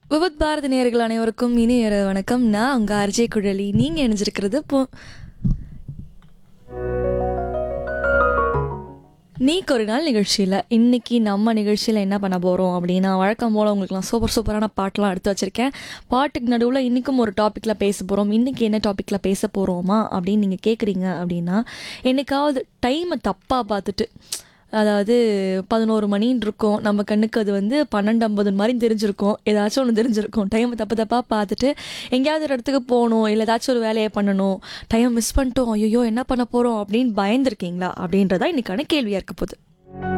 விபத் பாரதி நேயர்கள் அனைவருக்கும் இனிய இரவு வணக்கம் நான் உங்க அர்ஜய் குழலி நீங்க இணைஞ்சிருக்கிறது போ நீக்கு ஒரு நாள் நிகழ்ச்சியில் இன்னைக்கு நம்ம நிகழ்ச்சியில் என்ன பண்ண போகிறோம் அப்படின்னா வழக்கம் போல் உங்களுக்குலாம் சூப்பர் சூப்பரான பாட்டெலாம் எடுத்து வச்சுருக்கேன் பாட்டுக்கு நடுவில் இன்றைக்கும் ஒரு டாப்பிக்கில் பேச போகிறோம் இன்றைக்கி என்ன டாப்பிக்கில் பேச போகிறோமா அப்படின்னு நீங்கள் கேட்குறீங்க அப்படின்னா என்னைக்காவது டைமை தப்பாக பார்த்துட்டு அதாவது பதினோரு மணின்னு இருக்கும் நம்ம கண்ணுக்கு அது வந்து பன்னெண்டு ஐம்பது மாதிரி தெரிஞ்சிருக்கும் ஏதாச்சும் ஒன்று தெரிஞ்சிருக்கும் டைம் தப்பு தப்பாக பார்த்துட்டு எங்கேயாவது ஒரு இடத்துக்கு போகணும் இல்லை ஏதாச்சும் ஒரு வேலையை பண்ணணும் டைம் மிஸ் பண்ணிட்டோம் ஐயோ என்ன பண்ண போகிறோம் அப்படின்னு பயந்துருக்கீங்களா அப்படின்றதா இன்னைக்கான கேள்வியாக இருக்க போகுது